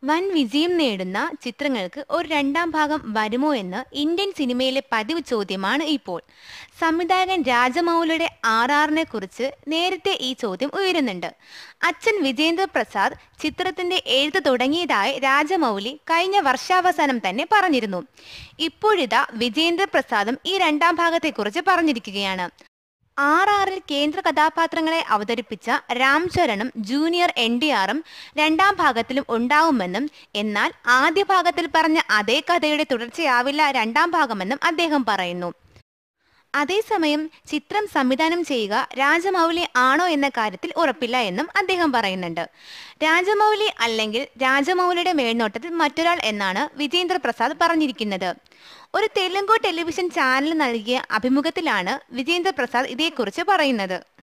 വൻ വിജയം നേടുന്ന ചിത്രങ്ങൾക്ക് ഒരു രണ്ടാം ഭാഗം വരുമോ എന്ന് ഇന്ത്യൻ സിനിമയിലെ പതിവ് ചോദ്യമാണ് ഇപ്പോൾ സംവിധായകൻ രാജമൗലിയുടെ ആർ ആറിനെ കുറിച്ച് നേരത്തെ ഈ ചോദ്യം ഉയരുന്നുണ്ട് അച്ഛൻ വിജേന്ദ്ര പ്രസാദ് ചിത്രത്തിന്റെ എഴുത്ത് തുടങ്ങിയതായി രാജമൗലി കഴിഞ്ഞ വർഷാവസാനം തന്നെ പറഞ്ഞിരുന്നു ഇപ്പോഴിതാ വിജേന്ദ്ര പ്രസാദും ഈ രണ്ടാം ഭാഗത്തെക്കുറിച്ച് പറഞ്ഞിരിക്കുകയാണ് ആർ ആറിൽ കേന്ദ്ര കഥാപാത്രങ്ങളെ അവതരിപ്പിച്ച രാം ചരണും ജൂനിയർ എൻ ഡി ആറും രണ്ടാം ഭാഗത്തിലും ഉണ്ടാവുമെന്നും എന്നാൽ ആദ്യ ഭാഗത്തിൽ പറഞ്ഞ അതേ കഥയുടെ തുടർച്ചയാവില്ല രണ്ടാം ഭാഗമെന്നും അദ്ദേഹം പറയുന്നു അതേസമയം ചിത്രം സംവിധാനം ചെയ്യുക രാജമൗലി ആണോ എന്ന കാര്യത്തിൽ ഉറപ്പില്ല എന്നും അദ്ദേഹം പറയുന്നുണ്ട് രാജമൗലി അല്ലെങ്കിൽ രാജമൗലിയുടെ മേൽനോട്ടത്തിൽ മറ്റൊരാൾ എന്നാണ് വിജേന്ദ്ര പ്രസാദ് പറഞ്ഞിരിക്കുന്നത് ഒരു തെലുങ്കു ടെലിവിഷൻ ചാനൽ നൽകിയ അഭിമുഖത്തിലാണ് വിജേന്ദ്ര പ്രസാദ് ഇതേക്കുറിച്ച് പറയുന്നത്